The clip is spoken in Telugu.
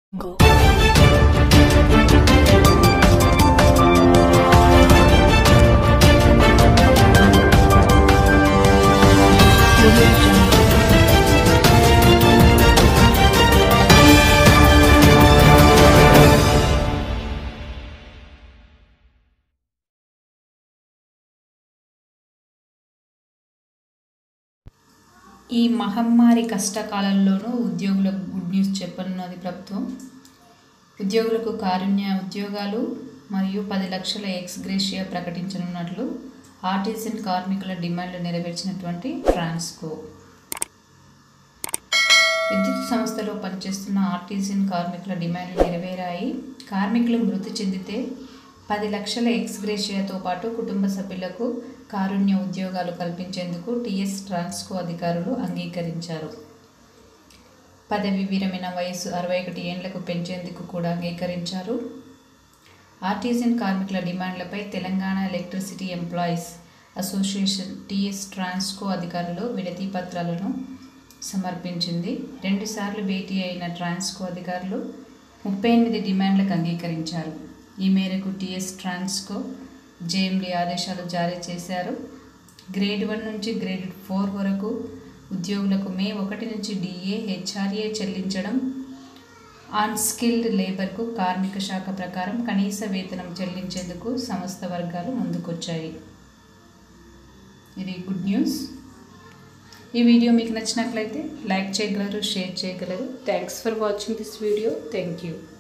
Go. ఈ మహమ్మారి కష్టకాలంలోనూ ఉద్యోగులకు గుడ్ న్యూస్ చెప్పనున్నది ప్రభుత్వం ఉద్యోగులకు కారుణ్య ఉద్యోగాలు మరియు పది లక్షల ఎక్స్ గ్రేషియా ప్రకటించనున్నట్లు ఆర్టిజన్ కార్మికుల డిమాండ్లు నెరవేర్చినటువంటి ట్రాన్స్కో విద్యుత్ సంస్థలో పనిచేస్తున్న ఆర్టిజన్ కార్మికుల డిమాండ్లు నెరవేరాయి కార్మికులు మృతి చెందితే పది లక్షల ఎక్స్ గ్రేషియాతో పాటు కుటుంబ సభ్యులకు కారుణ్య ఉద్యోగాలు కల్పించేందుకు టీఎస్ ట్రాన్స్కో అధికారులు అంగీకరించారు పదవి విరమణ వయసు అరవై ఒకటి ఏండ్లకు పెంచేందుకు కూడా అంగీకరించారు ఆర్టిజన్ కార్మికుల డిమాండ్లపై Telangana electricity employees association TS Transco అధికారులు వినతి పత్రాలను సమర్పించింది రెండుసార్లు భేటీ అయిన ట్రాన్స్కో అధికారులు ముప్పై ఎనిమిది డిమాండ్లకు అంగీకరించారు ఈ మేరకు టీఎస్ ట్రాన్స్కో జేఎండీ ఆదేశాలు జారీ చేశారు గ్రేడ్ వన్ నుంచి గ్రేడ్ ఫోర్ వరకు ఉద్యోగులకు మే ఒకటి నుంచి డిఏ హెచ్ఆర్ఏ చెల్లించడం అన్స్కిల్డ్ లేబర్కు కార్మిక శాఖ ప్రకారం కనీస వేతనం చెల్లించేందుకు సంస్థ వర్గాలు ముందుకొచ్చాయి ఇది గుడ్ న్యూస్ ఈ వీడియో మీకు నచ్చినట్లయితే లైక్ చేయగలరు షేర్ చేయగలరు thanks for watching this video thank you